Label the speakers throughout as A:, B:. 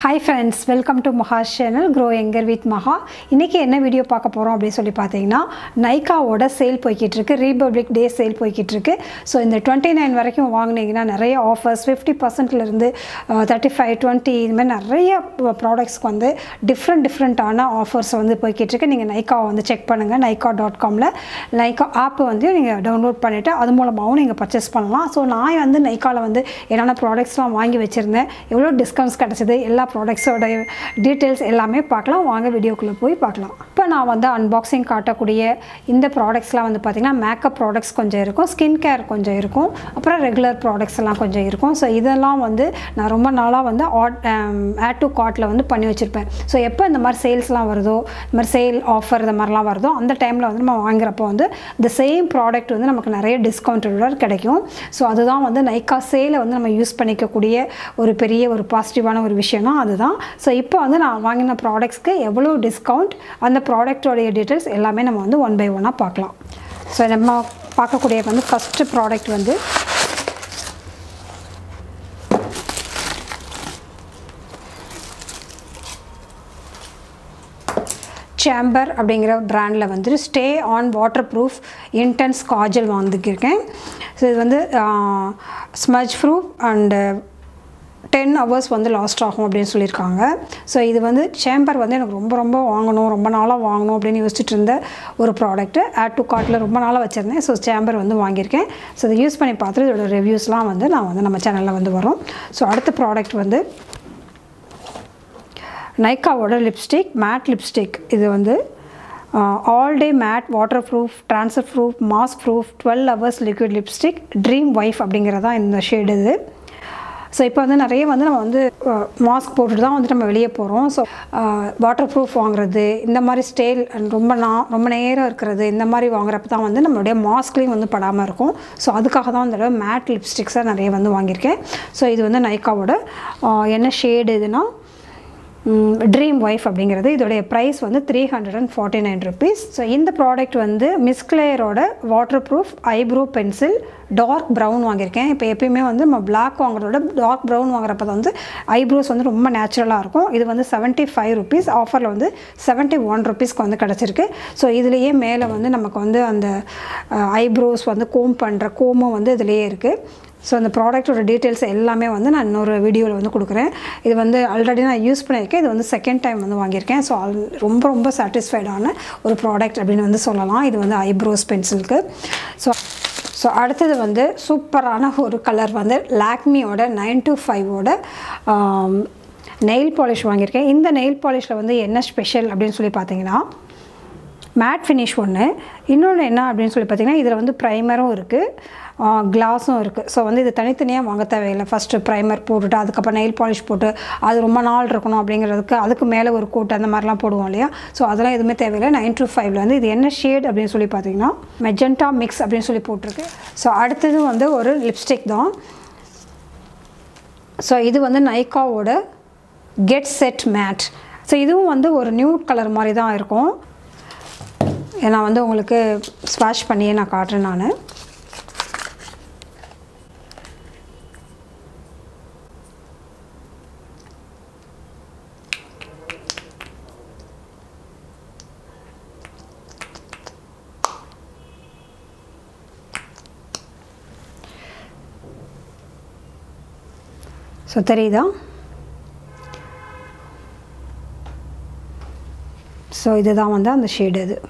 A: hi friends welcome to Maha channel grow younger with Maha இன்றைக்கி என்ன video பார்க்க போகிறோம் அப்படின்னு சொல்லி பார்த்தீங்கன்னா நைக்காவோட சேல் போய்கிட்டு இருக்கு ரீபப்ளிக் டே சேல் போய்கிட்டு இருக்கு ஸோ இந்த டுவெண்ட்டி நைன் வரைக்கும் வாங்கினீங்கன்னா நிறைய ஆஃபர்ஸ் ஃபிஃப்டி பர்சன்ட்லேருந்து தேர்ட்டி ஃபைவ் டுவெண்ட்டி இது மாதிரி நிறைய ப்ராடக்ட்ஸ்க்கு வந்து டிஃப்ரெண்ட் டிஃப்ரெண்ட்டான ஆஃபர்ஸ் வந்து போய்கிட்டு இருக்கு நீங்கள் நைக்காவை வந்து செக் பண்ணுங்கள் நைக்கா டாட் காமில் நைக்கா ஆப் வந்து நீங்கள் டவுன்லோட் பண்ணிவிட்டு அது மூலமாகவும் நீங்கள் பர்ச்சேஸ் பண்ணலாம் ஸோ நான் வந்து நைக்காவில் வந்து என்னென்ன ப்ராடக்ட்ஸ்லாம் வாங்கி வச்சுருந்தேன் எவ்வளோ டிஸ்கவுண்ட்ஸ் கிடச்சிது எல்லா ப்ராடக்ட்ஸோட டீட்டெயில்ஸ் எல்லாமே பார்க்கலாம் வாங்க வீடியோக்குள்ளே போய் பார்க்கலாம் இப்போ நான் வந்து அன்பாக்சிங் காட்டக்கூடிய இந்த ப்ராடக்ட்ஸ்லாம் வந்து பார்த்திங்கன்னா மேக்கப் ப்ராடக்ட்ஸ் கொஞ்சம் இருக்கும் ஸ்கின் கேர் கொஞ்சம் இருக்கும் அப்புறம் ரெகுலர் ப்ராடக்ட்ஸ் எல்லாம் கொஞ்சம் இருக்கும் ஸோ இதெல்லாம் வந்து நான் ரொம்ப நாளாக வந்து ஆட் டு கார்ட்டில் வந்து பண்ணி வச்சுருப்பேன் ஸோ எப்போ இந்த மாதிரி சேல்ஸ்லாம் வருதோ இந்த மாதிரி சேல் ஆஃபர் இந்த மாதிரிலாம் வருதோ அந்த டைமில் வந்து நம்ம வாங்குறப்போ வந்து இந்த சேம் ப்ராடக்ட் வந்து நமக்கு நிறைய டிஸ்கவுண்டோட கிடைக்கும் ஸோ அதுதான் வந்து நைக்கா சேலை வந்து நம்ம யூஸ் பண்ணிக்கக்கூடிய ஒரு பெரிய ஒரு பாசிட்டிவான ஒரு விஷயம்னா அதுதான் ஸோ இப்போ வந்து நான் வாங்கின ப்ராடக்ட்ஸ்க்கு எவ்வளோ டிஸ்கவுண்ட் அந்த ப்ராடக்டோடைய டீட்டெயில்ஸ் எல்லாமே நம்ம வந்து ஒன் பை ஒன்னாக பார்க்கலாம் ஸோ நம்ம பார்க்கக்கூடிய வந்து ஃபஸ்ட்டு ப்ராடக்ட் வந்து சேம்பர் அப்படிங்கிற ப்ராண்டில் வந்து stay on waterproof intense kajal வாங்கியிருக்கேன் ஸோ இது வந்து smudge proof and ten hours வந்து லாஸ்ட் ஆகும் அப்படின்னு சொல்லியிருக்காங்க ஸோ இது வந்து சேம்பர் வந்து எனக்கு ரொம்ப ரொம்ப வாங்கணும் ரொம்ப நாளாக வாங்கணும் அப்படின்னு யோசிச்சுட்டு இருந்த ஒரு ப்ராடக்ட்டு ஆட் டு கார்ட்டில் ரொம்ப நாளாக வச்சுருந்தேன் ஸோ சேம்பர் வந்து வாங்கியிருக்கேன் ஸோ இதை யூஸ் பண்ணி பார்த்துட்டு இதோட ரிவ்யூஸ்லாம் வந்து நான் வந்து நம்ம சேனலில் வந்து வரும் ஸோ அடுத்த ப்ராடக்ட் வந்து நைக்காவோட லிப்ஸ்டிக் மேட் லிப்ஸ்டிக் இது வந்து all day matte waterproof transfer proof mask proof twelve hours liquid lipstick dream wife அப்படிங்கிறதான் இந்த ஷேடு இது ஸோ இப்போ வந்து நிறைய வந்து நம்ம வந்து மாஸ்க் போட்டுட்டு தான் வந்துட்டு நம்ம வெளியே போகிறோம் ஸோ வாட்டர் ப்ரூஃப் வாங்குறது இந்த மாதிரி ஸ்டேல் ரொம்ப நா ரொம்ப நேரம் இருக்கிறது இந்த மாதிரி வாங்குறப்ப தான் வந்து நம்மளுடைய மாஸ்க்லேயும் வந்து படாமல் இருக்கும் ஸோ அதுக்காக தான் இந்த மேட் லிப்ஸ்டிக்ஸாக நிறைய வந்து வாங்கியிருக்கேன் ஸோ இது வந்து நைக்காவோட என்ன ஷேடு இதுனா ட்ரீம் ஒய்ஃப் அப்படிங்கிறது இதோடைய ப்ரைஸ் வந்து three hundred and forty nine rupees so இந்த ப்ராடக்ட் வந்து மிஸ்கிளேயரோட waterproof eyebrow pencil dark brown வாங்கியிருக்கேன் இப்போ எப்பயுமே வந்து நம்ம பிளாக் வாங்குறதோட டார்க் ப்ரௌன் வாங்குறப்ப வந்து ஐப்ரோஸ் வந்து ரொம்ப நேச்சுரலாக இருக்கும் இது வந்து செவன்ட்டி ஃபைவ் ருபீஸ் ஆஃபரில் வந்து செவன்ட்டி ஒன் ருபீஸ்க்கு வந்து கிடச்சிருக்கு ஸோ இதுலேயே மேலே வந்து நமக்கு வந்து அந்த ஐப்ரோஸ் வந்து கோம் பண்ணுற கோமும் வந்து இதுலேயே இருக்குது ஸோ அந்த ப்ராடக்ட்டோட டீட்டெயில்ஸ் எல்லாமே வந்து நான் இன்னொரு வீடியோவில் வந்து கொடுக்குறேன் இது வந்து ஆல்ரெடி நான் யூஸ் பண்ணியிருக்கேன் இது வந்து செகண்ட் டைம் வந்து வாங்கியிருக்கேன் ஸோ ஆல் ரொம்ப ரொம்ப சாட்டிஸ்ஃபைடான ஒரு ப்ராடக்ட் அப்படின்னு வந்து சொல்லலாம் இது வந்து ஐப்ரோஸ் பென்சிலுக்கு ஸோ ஸோ அடுத்தது வந்து சூப்பரான ஒரு கலர் வந்து லாக்மியோட நைன் டூ ஃபைவோட நெயில் பாலிஷ் வாங்கியிருக்கேன் இந்த நெயில் பாலிஷில் வந்து என்ன ஸ்பெஷல் அப்படின்னு சொல்லி பார்த்தீங்கன்னா மேட் ஃபினிஷ் ஒன்று இன்னொன்று என்ன அப்படின்னு சொல்லி பார்த்தீங்கன்னா இதில் வந்து ப்ரைமரும் இருக்குது கிளாஸும் இருக்குது ஸோ வந்து இது தனித்தனியாக வாங்க தேவையில்லை ஃபஸ்ட்டு ப்ரைமர் போட்டுட்டு அதுக்கப்புறம் நெயில் பாலிஷ் போட்டு அது ரொம்ப நாள் இருக்கணும் அப்படிங்கிறதுக்கு அதுக்கு மேலே ஒரு கோட் அந்த மாதிரிலாம் போடுவோம் இல்லையா ஸோ அதெல்லாம் எதுவுமே தேவையில்லை நைன் டூ ஃபைவ்ல வந்து இது என்ன ஷேட் அப்படின்னு சொல்லி பார்த்தீங்கன்னா மெஜெண்டா மிக்ஸ் அப்படின்னு சொல்லி போட்டிருக்கு ஸோ அடுத்தது வந்து ஒரு லிப்ஸ்டிக் தான் ஸோ இது வந்து நைக்காவோட கெட் செட் மேட் ஸோ இதுவும் வந்து ஒரு நியூட் கலர் மாதிரி தான் இருக்கும் நான் வந்து உங்களுக்கு ஸ்வாஷ் பண்ணியே நான் காட்டுறேன் நான் ஸோ தெரியுதா ஸோ இதுதான் வந்து அந்த ஷேடு இது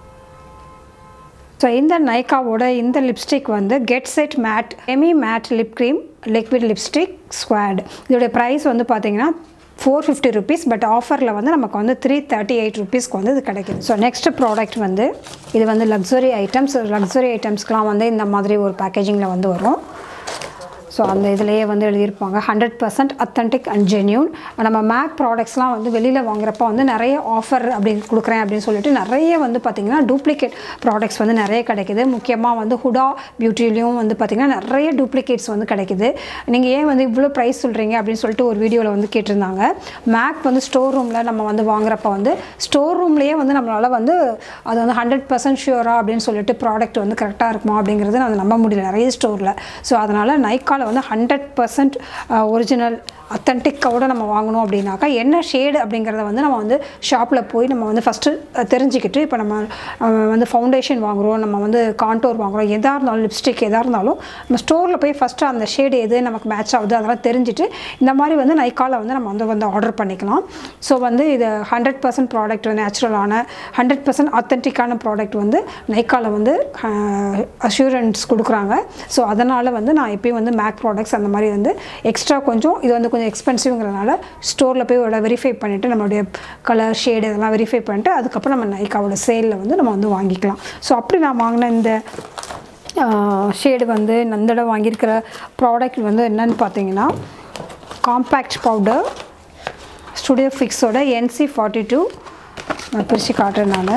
A: ஸோ இந்த நைக்காவோட இந்த லிப்ஸ்டிக் வந்து get set matte Amy matte lip cream liquid lipstick squad இதோடைய ப்ரைஸ் வந்து பார்த்தீங்கன்னா ஃபோர் ஃபிஃப்டி ருபீஸ் பட் ஆஃபரில் வந்து நமக்கு வந்து த்ரீ தேர்ட்டி எயிட் ருபீஸ்க்கு வந்து இது கிடைக்குது ஸோ நெக்ஸ்ட் ப்ராடக்ட் வந்து இது வந்து லக்ஸுரி ஐட்டம்ஸ் லக்ஸுரி ஐட்டம்ஸ்க்கெலாம் வந்து இந்த மாதிரி ஒரு பேக்கேஜிங்கில் வந்து வரும் ஸோ அந்த இதிலேயே வந்து எழுதியிருப்பாங்க hundred percent authentic and genuine நம்ம மேக் ப்ராடக்ட்ஸ்லாம் வந்து வெளியில் வாங்குறப்ப வந்து நிறைய ஆஃபர் அப்படி கொடுக்குறேன் அப்படின்னு சொல்லிட்டு நிறைய வந்து பார்த்திங்கன்னா டூப்ளிகேட் ப்ராடக்ட்ஸ் வந்து நிறைய கிடைக்குது முக்கியமாக வந்து ஹுடா பியூட்டிலையும் வந்து பார்த்திங்கன்னா நிறைய டூப்ளிகேட்ஸ் வந்து கிடைக்குது நீங்கள் ஏன் வந்து இவ்வளோ ப்ரைஸ் சொல்கிறீங்க அப்படின்னு சொல்லிட்டு ஒரு வீடியோவில் வந்து கேட்டிருந்தாங்க மேக் வந்து ஸ்டோர் ரூமில் நம்ம வந்து வாங்குறப்ப வந்து ஸ்டோர் ரூம்லேயே வந்து நம்மளால் வந்து அது வந்து ஹண்ட்ரட் பர்சன்ட் ஷியூரா அப்படின்னு சொல்லிட்டு ப்ராடக்ட் வந்து கரெக்டாக இருக்குமா அப்படிங்கிறது நான் நம்ப முடியல நிறைய ஸ்டோரில் ஸோ அதனால் நைக்காவில் வந்து ஹண்ட்ரட் பர்சன்ட் ஒரிஜினல் அத்தன்டிக்கோட நம்ம வாங்கணும் அப்படின்னாக்கா என்ன ஷேடு அப்படிங்கிறத வந்து நம்ம வந்து ஷாப்பில் போய் நம்ம வந்து ஃபஸ்ட்டு தெரிஞ்சுக்கிட்டு இப்போ நம்ம அஹ், வந்து ஃபவுண்டேஷன் வாங்குகிறோம் நம்ம வந்து கான்டோர் வாங்குகிறோம் எதாக இருந்தாலும் லிப்ஸ்டிக் எதாக இருந்தாலும் நம்ம ஸ்டோரில் போய் ஃபஸ்ட்டு அந்த ஷேடு எது நமக்கு மேட்ச் ஆகுது அதெல்லாம் தெரிஞ்சுட்டு இந்த மாதிரி வந்து நைக்காவில் வந்து நம்ம வந்து வந்து ஆர்டர் பண்ணிக்கலாம் ஸோ வந்து இது ஹண்ட்ரட் பர்சன்ட் ப்ராடக்ட் நேச்சுரலான ஹண்ட்ரட் பர்சன்ட் அத்தன்டிக்கான ப்ராடக்ட் வந்து நைக்காவில் வந்து அஷூரன்ஸ் கொடுக்குறாங்க ஸோ அதனால் வந்து நான் எப்பயும் வந்து மேக் ப்ராடக்ட்ஸ் அந்த மாதிரி வந்து எக்ஸ்ட்ரா கொஞ்சம் இது வந்து கொஞ்சம் எக்ஸ்பென்சிவ்ங்கிறதுனால ஸ்டோரில் போய் ஒரு வெரிஃபை பண்ணிவிட்டு நம்மளுடைய கலர் ஷேடு இதெல்லாம் வெரிஃபை பண்ணிட்டு அதுக்கப்புறம் நம்ம நைக்காவோட சேலில் வந்து நம்ம வந்து வாங்கிக்கலாம் ஸோ அப்படி நான் வாங்கின இந்த ஷேடு வந்து இந்த தடவை வாங்கியிருக்கிற ப்ராடக்ட் வந்து என்னன்னு பார்த்தீங்கன்னா காம்பேக்ட் பவுடர் ஸ்டுடியோ ஃபிக்ஸோட என்சி ஃபார்ட்டி டூ நான் பிரித்து காட்டுறேன் நான்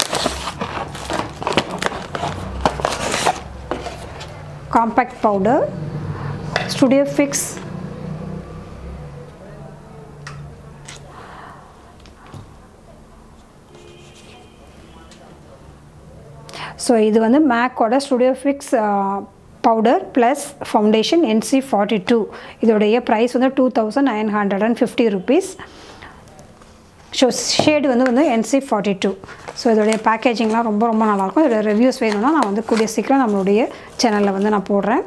A: compact powder studio fix so இது வந்து மேக்கோட studio fix powder plus foundation NC forty two இதோடைய ப்ரைஸ் வந்து two thousand nine hundred and fifty rupees so shade வந்து வந்து என்சி ஃபார்ட்டி டூ ஸோ இதோடைய பேக்கேஜிங்லாம் ரொம்ப ரொம்ப நல்லாயிருக்கும் இதோட ரிவ்யூஸ் வேணும்னா நான் வந்து கூடிய சீக்கிரம் நம்மளுடைய சேனலில் வந்து நான் போடுறேன்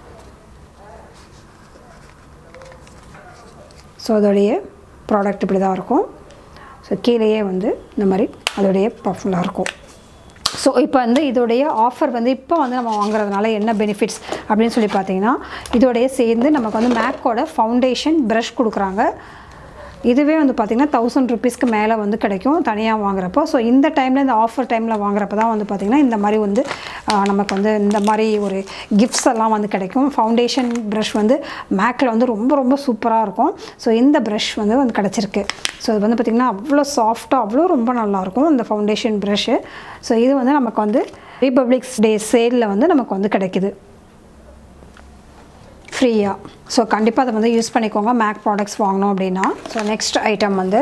A: ஸோ அதோடைய ப்ராடக்ட் இப்படி தான் இருக்கும் ஸோ கீழேயே வந்து இந்த மாதிரி அதோடைய பஃபுல்லாக இருக்கும் ஸோ இப்போ வந்து இதோடைய ஆஃபர் வந்து இப்போ வந்து நம்ம வாங்குறதுனால என்ன பெனிஃபிட்ஸ் அப்படின்னு சொல்லி பார்த்தீங்கன்னா இதோடைய சேர்ந்து நமக்கு வந்து மேக்கோட ஃபவுண்டேஷன் ப்ரஷ் கொடுக்குறாங்க இதுவே வந்து பார்த்திங்கன்னா தௌசண்ட் ருபீஸ்க்கு மேலே வந்து கிடைக்கும் தனியாக வாங்குறப்போ ஸோ இந்த டைமில் இந்த ஆஃபர் டைமில் வாங்குறப்ப தான் வந்து பார்த்திங்கன்னா இந்த மாதிரி வந்து ஆ, நமக்கு வந்து இந்த மாதிரி ஒரு கிஃப்ட்ஸ் எல்லாம் வந்து கிடைக்கும் ஃபவுண்டேஷன் ப்ரஷ் வந்து மேக்கில் வந்து ரொம்ப ரொம்ப சூப்பராக இருக்கும் ஸோ இந்த ப்ரஷ் வந்து வந்து கிடச்சிருக்கு ஸோ இது வந்து பார்த்திங்கன்னா அவ்வளோ சாஃப்டாக அவ்வளோ ரொம்ப நல்லாயிருக்கும் இந்த ஃபவுண்டேஷன் ப்ரஷ்ஷு ஸோ இது வந்து நமக்கு வந்து ரிபப்ளிக்ஸ் டே சேலில் வந்து நமக்கு வந்து கிடைக்குது ஃப்ரீயாக ஸோ கண்டிப்பாக அதை வந்து யூஸ் பண்ணிக்கோங்க மேக் ப்ராடக்ட்ஸ் வாங்கணும் அப்படின்னா ஸோ நெக்ஸ்ட் ஐட்டம் வந்து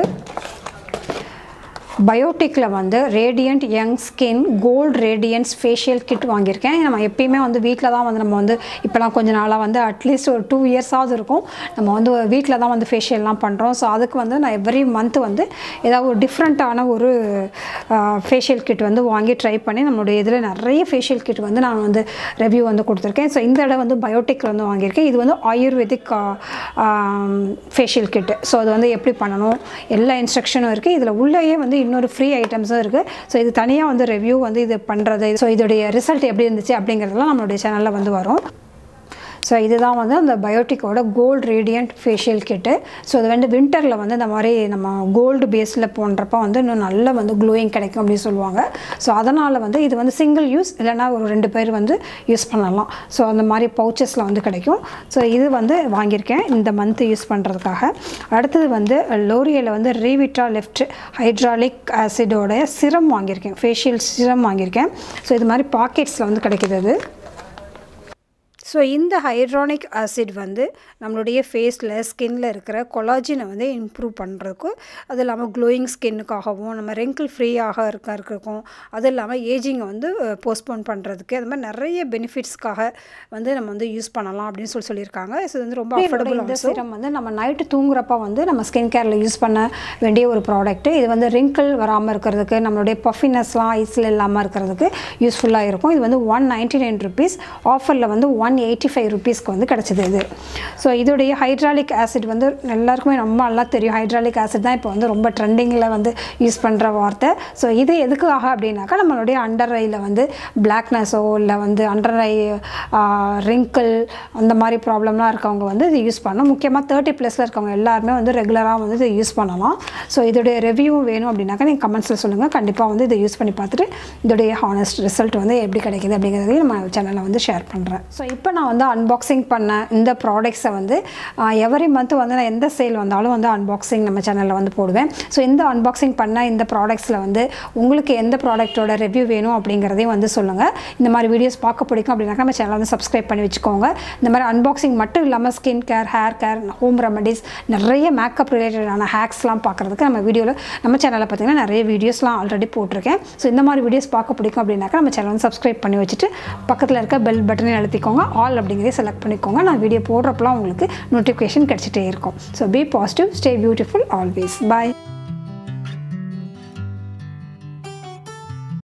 A: பயோட்டிக்கில் வந்து radiant young skin gold radiance facial kit வாங்கியிருக்கேன் நம்ம எப்பயுமே வந்து வீட்டில் தான் வந்து நம்ம வந்து இப்போலாம் கொஞ்ச நாளாக வந்து அட்லீஸ்ட் ஒரு டூ இயர்ஸாவது இருக்கும் நம்ம வந்து வீட்டில் தான் வந்து ஃபேஷியல்லாம் பண்ணுறோம் ஸோ அதுக்கு வந்து நான் எவ்ரி மந்த் வந்து ஏதாவது ஒரு டிஃப்ரெண்ட்டான ஒரு ஃபேஷியல் கிட் வந்து வாங்கி ட்ரை பண்ணி நம்மளுடைய இதில் நிறைய ஃபேஷியல் கிட் வந்து நான் வந்து ரிவ்யூ வந்து கொடுத்துருக்கேன் ஸோ இந்த இடம் வந்து பயோட்டிக் வந்து வாங்கியிருக்கேன் இது வந்து ஆயுர்வேதிக் ஃபேஷியல் கிட்டு ஸோ அது வந்து எப்படி பண்ணணும் எல்லா இன்ஸ்ட்ரக்ஷனும் இருக்குது இதில் உள்ளேயே வந்து இன்னொரு ஃப்ரீ ஐட்டம்ஸும் இருக்குது ஸோ இது தனியாக வந்து ரிவ்யூ வந்து இது பண்ணுறது ஸோ இதோடைய ரிசல்ட் எப்படி இருந்துச்சு அப்படிங்கிறதெல்லாம் நம்மளுடைய சேனலில் வந்து வரும் ஸோ இதுதான் வந்து அந்த பயோட்டிக்கோட gold radiant facial kit so இது வந்து வின்டரில் வந்து இந்த மாதிரி நம்ம கோல்டு பேஸில் போன்றப்ப வந்து இன்னும் நல்ல வந்து க்ளோயிங் கிடைக்கும் அப்படின்னு சொல்லுவாங்க ஸோ அதனால் வந்து இது வந்து சிங்கிள் யூஸ் இல்லைன்னா ஒரு ரெண்டு பேர் வந்து யூஸ் பண்ணலாம் ஸோ அந்த மாதிரி பவுச்சஸில் வந்து கிடைக்கும் ஸோ இது வந்து வாங்கியிருக்கேன் இந்த மந்த் யூஸ் பண்ணுறதுக்காக அடுத்தது வந்து லோரியலில் வந்து ரீவிட்ரா லெஃப்ட் ஹைட்ராலிக் ஆசிடோட சிரம் வாங்கியிருக்கேன் ஃபேஷியல் சிரம் வாங்கியிருக்கேன் ஸோ இது மாதிரி பாக்கெட்ஸில் வந்து கிடைக்குது அது ஸோ இந்த ஹைட்ரானிக் ஆசிட் வந்து நம்மளுடைய ஃபேஸில் ஸ்கின்ல இருக்கிற கொலாஜினை வந்து இம்ப்ரூவ் பண்ணுறதுக்கும் அது இல்லாமல் க்ளோயிங் ஸ்கின்னுக்காகவும் நம்ம ரெங்கிள் ஃப்ரீயாக இருக்க இருக்கிறதுக்கும் அது இல்லாமல் ஏஜிங்கை வந்து போஸ்ட்போன் பண்ணுறதுக்கு அது மாதிரி நிறைய பெனிஃபிட்ஸ்க்காக வந்து நம்ம வந்து யூஸ் பண்ணலாம் அப்படின்னு சொல்லி சொல்லியிருக்காங்க ஸோ இது வந்து ரொம்ப அஃபோர்டபுள் இந்த சீரம் வந்து நம்ம நைட்டு தூங்குறப்ப வந்து நம்ம ஸ்கின் கேரில் யூஸ் பண்ண வேண்டிய ஒரு ப்ராடக்ட்டு இது வந்து ரிங்கிள் வராமல் இருக்கிறதுக்கு நம்மளுடைய பஃபினஸ்லாம் ஐஸில் இல்லாமல் இருக்கிறதுக்கு யூஸ்ஃபுல்லாக இருக்கும் இது வந்து ஒன் நைன்டி நைன் ருபீஸ் ஆஃபரில் வந்து ஒன் எயிட்டி ஃபைவ் ருபீஸ்க்கு வந்து கிடச்சிது இது ஸோ இதோடைய ஹைட்ராலிக் ஆசிட் வந்து எல்லாருக்குமே ரொம்ப நல்லா தெரியும் ஹைட்ராலிக் ஆசிட் தான் இப்போ வந்து ரொம்ப ட்ரெண்டிங்கில் வந்து யூஸ் பண்ணுற வார்த்தை ஸோ இது எதுக்காக அப்படின்னாக்கா நம்மளுடைய அண்டர் ஐயில் வந்து பிளாக்னஸோ இல்லை வந்து அண்டர் ஐ ரிங்கிள் அந்த மாதிரி ப்ராப்ளம்லாம் இருக்கவங்க வந்து இது யூஸ் பண்ணணும் முக்கியமாக தேர்ட்டி ப்ளஸில் இருக்கவங்க எல்லாருமே வந்து ரெகுலராக வந்து இதை யூஸ் பண்ணலாம் ஸோ இதோடைய ரிவ்யூ வேணும் அப்படின்னாக்கா நீங்கள் கமெண்ட்ஸில் சொல்லுங்கள் கண்டிப்பாக வந்து இதை யூஸ் பண்ணி பார்த்துட்டு இதோடைய ஹானஸ்ட் ரிசல்ட் வந்து எப்படி கிடைக்குது அப்படிங்கிறதையும் நம்ம சேனலில் வந்து ஷேர் பண்ணுறேன் ஸோ இப்போ நான் வந்து அன்பாக்சிங் பண்ண இந்த ப்ராடக்ட்ஸை வந்து எவரி மந்த் வந்து நான் எந்த சேல் வந்தாலும் வந்து அன்பாக்சிங் நம்ம சேனலில் வந்து போடுவேன் ஸோ இந்த அன்பாக்சிங் பண்ண இந்த ப்ராடக்ட்ஸில் வந்து உங்களுக்கு எந்த ப்ராடக்ட்டோட ரிவ்யூ வேணும் அப்படிங்கிறதையும் வந்து சொல்லுங்கள் இந்த மாதிரி வீடியோஸ் பார்க்க பிடிக்கும் அப்படின்னாக்கா நம்ம சேனலை வந்து சப்ஸ்கிரைப் பண்ணி வச்சுக்கோங்க இந்த மாதிரி அன்பாக்சிங் மட்டும் இல்லாமல் skin care hair care home remedies நிறைய மேக்கப் ரிலேட்டடான ஹேக்ஸ்லாம் பார்க்குறதுக்கு நம்ம வீடியோவில் நம்ம சேனலில் பார்த்தீங்கன்னா நிறைய வீடியோஸ்லாம் ஆல்ரெடி போட்டிருக்கேன் ஸோ இந்த மாதிரி வீடியோஸ் பார்க்க பிடிக்கும் அப்படின்னாக்கா நம்ம சேனல் வந்து சப்ஸ்கிரைப் பண்ணி வச்சுட்டு பக்கத்தில் இருக்க பெல் பட்டனை அழுத்திக்கோங்க ஆல் அப்படிங்கிறதே செலக்ட் பண்ணிக்கோங்க நான் வீடியோ போடுறப்பலாம் உங்களுக்கு நோட்டிஃபிகேஷன் கிடச்சிட்டே இருக்கும் so be positive stay beautiful always bye